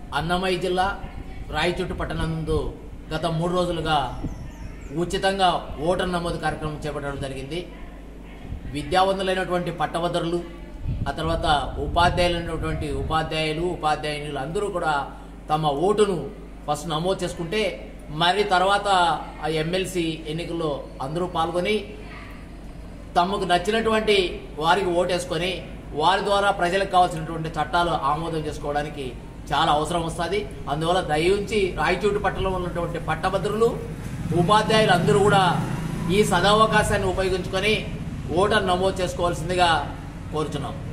అన్నమయ్య జిల్లా రాయచోటు పట్టణందు గత మూడు రోజులుగా ఉచితంగా ఓటర్ నమోదు కార్యక్రమం చేపట్టడం జరిగింది విద్యావంతులైనటువంటి పట్టభద్రులు ఆ తర్వాత ఉపాధ్యాయులైనటువంటి ఉపాధ్యాయులు ఉపాధ్యాయులు అందరూ కూడా తమ ఓటును ఫస్ట్ నమోదు చేసుకుంటే మరి తర్వాత ఆ ఎమ్మెల్సీ ఎన్నికల్లో అందరూ పాల్గొని తమకు నచ్చినటువంటి వారికి ఓటేసుకొని వారి ద్వారా ప్రజలకు కావాల్సినటువంటి చట్టాలు ఆమోదం చేసుకోవడానికి చాలా అవసరం వస్తుంది అందువల్ల దయించి రాయచోటు పట్టణంలో ఉన్నటువంటి పట్టభద్రులు ఉపాధ్యాయులు అందరూ కూడా ఈ సదవకాశాన్ని ఉపయోగించుకొని ఓటర్ నమోదు చేసుకోవాల్సిందిగా కోరుచున్నాం